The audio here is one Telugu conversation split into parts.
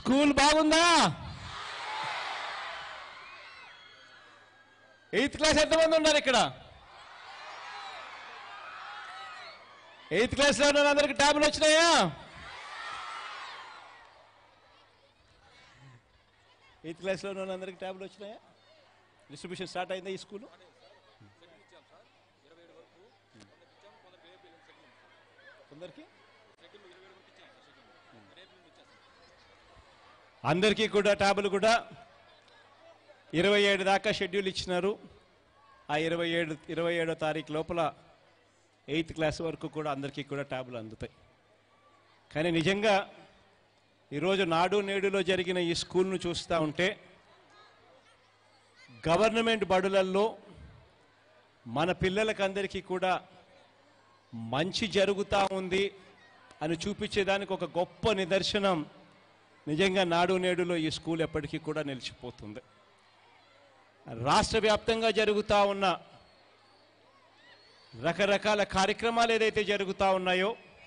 స్కూల్ బాగుందా ఎయిత్ క్లాస్ ఎంతమంది ఉన్నారు ఇక్కడ ఎయిత్ క్లాస్ లో ఉన్న అందరికి ట్యాబ్లు వచ్చినాయా ఎయిత్ క్లాస్ లో ఉన్న అందరికి ట్యాబ్లు వచ్చినాయా డిస్ట్రిబ్యూషన్ స్టార్ట్ అయిందా ఈ స్కూల్ కొందరికి అందరికీ కూడా ట్యాబులు కూడా ఇరవై ఏడు దాకా షెడ్యూల్ ఇచ్చినారు ఆ ఇరవై ఏడు ఇరవై ఏడో తారీఖు లోపల ఎయిత్ క్లాస్ వరకు కూడా అందరికీ కూడా ట్యాబులు అందుతాయి కానీ నిజంగా ఈరోజు నాడు నేడులో జరిగిన ఈ స్కూల్ను చూస్తూ ఉంటే గవర్నమెంట్ బడులల్లో మన పిల్లలకందరికీ కూడా మంచి జరుగుతూ ఉంది అని చూపించేదానికి ఒక గొప్ప నిదర్శనం నిజంగా నాడు నేడులో ఈ స్కూల్ ఎప్పటికీ కూడా నిలిచిపోతుంది రాష్ట్ర వ్యాప్తంగా జరుగుతూ ఉన్న రకరకాల కార్యక్రమాలు ఏదైతే జరుగుతూ ఉన్నాయో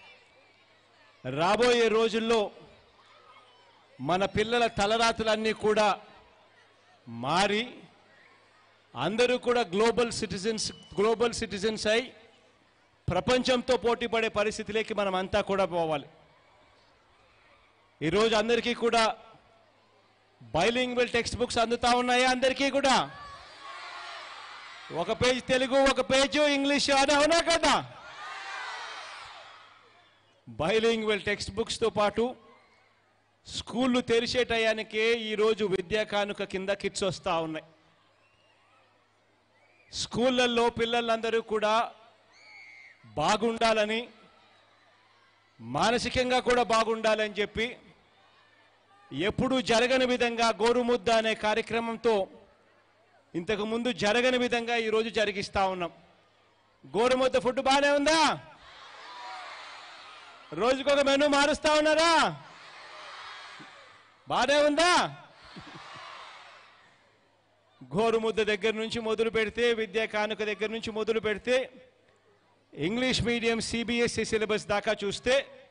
రాబోయే రోజుల్లో మన పిల్లల తలరాతులన్నీ కూడా మారి అందరూ కూడా గ్లోబల్ సిటిజన్స్ గ్లోబల్ సిటిజన్స్ అయి ప్రపంచంతో పోటీ పడే పరిస్థితిలోకి మనం అంతా కూడా పోవాలి ఈరోజు అందరికీ కూడా బైలింగ్వల్ టెక్స్ట్ బుక్స్ అందుతా ఉన్నాయా అందరికీ కూడా ఒక పేజ్ తెలుగు ఒక పేజ్ ఇంగ్లీష్ అని అవునా కదా బైలింగ్వల్ టెక్స్ట్ బుక్స్తో పాటు స్కూళ్ళు తెరిచే టయానికే ఈరోజు విద్యా కానుక కింద కిట్స్ వస్తూ ఉన్నాయి స్కూళ్ళల్లో పిల్లలందరూ కూడా బాగుండాలని మానసికంగా కూడా బాగుండాలని చెప్పి ఎప్పుడూ జరగని విధంగా గోరుముద్ద అనే కార్యక్రమంతో ఇంతకు ముందు జరగని విధంగా ఈరోజు జరిగిస్తా ఉన్నాం గోరుముద్ద ఫుడ్ బాగానే ఉందా రోజుకొక మెనూ మారుస్తా ఉన్నారా బాగానే ఉందా గోరుముద్ద దగ్గర నుంచి మొదలు పెడితే విద్యా కానుక దగ్గర నుంచి మొదలు పెడితే ఇంగ్లీష్ మీడియం సిబిఎస్ఈ సిలబస్ దాకా చూస్తే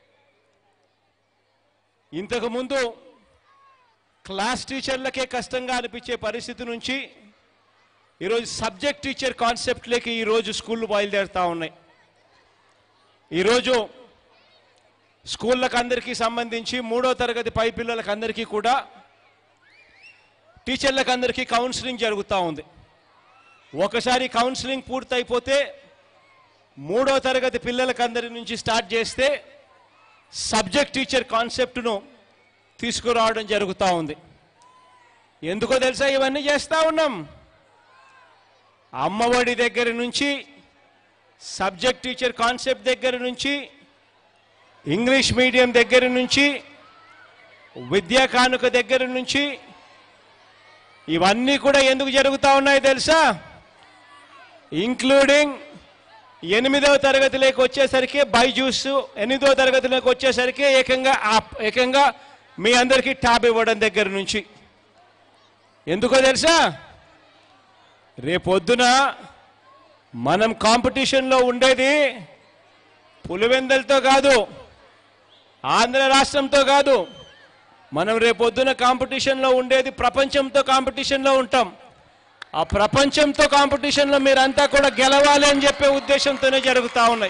ఇంతకు ముందు క్లాస్ టీచర్లకే కష్టంగా అనిపించే పరిస్థితి నుంచి ఈరోజు సబ్జెక్ట్ టీచర్ కాన్సెప్ట్లోకి ఈరోజు స్కూళ్ళు బయలుదేరుతా ఉన్నాయి ఈరోజు స్కూళ్ళకు అందరికీ సంబంధించి మూడో తరగతి పై పిల్లలకు అందరికీ కూడా టీచర్లకు అందరికీ కౌన్సిలింగ్ జరుగుతూ ఉంది ఒకసారి కౌన్సిలింగ్ పూర్తయిపోతే మూడో తరగతి పిల్లలకు అందరి నుంచి స్టార్ట్ చేస్తే సబ్జెక్ట్ టీచర్ కాన్సెప్ట్ను తీసుకురావడం జరుగుతూ ఉంది ఎందుకో తెలుసా ఇవన్నీ చేస్తూ ఉన్నాం అమ్మఒడి దగ్గర నుంచి సబ్జెక్ట్ టీచర్ కాన్సెప్ట్ దగ్గర నుంచి ఇంగ్లీష్ మీడియం దగ్గర నుంచి విద్యా కానుక దగ్గర నుంచి ఇవన్నీ కూడా ఎందుకు జరుగుతూ ఉన్నాయి తెలుసా ఇంక్లూడింగ్ ఎనిమిదవ తరగతిలోకి వచ్చేసరికి బైజూస్ ఎనిమిదవ తరగతిలోకి వచ్చేసరికి ఏకంగా ఆ- ఏకంగా మీ అందరికీ ట్యాబ్ ఇవ్వడం దగ్గర నుంచి ఎందుకో తెలుసా రేపొద్దున మనం కాంపిటీషన్లో ఉండేది పులివెందలతో కాదు ఆంధ్ర రాష్ట్రంతో కాదు మనం రేపొద్దున కాంపిటీషన్లో ఉండేది ప్రపంచంతో కాంపిటీషన్లో ఉంటాం ఆ ప్రపంచంతో కాంపిటీషన్లో మీరంతా కూడా గెలవాలి అని చెప్పే ఉద్దేశంతోనే జరుగుతూ ఉన్నాయి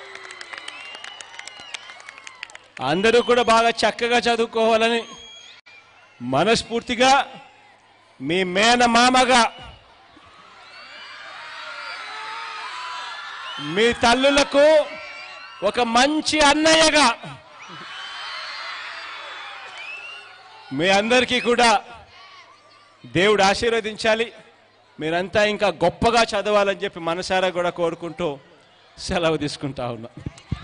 అందరూ కూడా బాగా చక్కగా చదువుకోవాలని మనస్ఫూర్తిగా మీ మేన మామగా మీ తల్లులకు ఒక మంచి అన్నయ్యగా మీ అందరికీ కూడా దేవుడు ఆశీర్వదించాలి మీరంతా ఇంకా గొప్పగా చదవాలని చెప్పి మనసారా కూడా కోరుకుంటూ సెలవు తీసుకుంటా ఉన్నా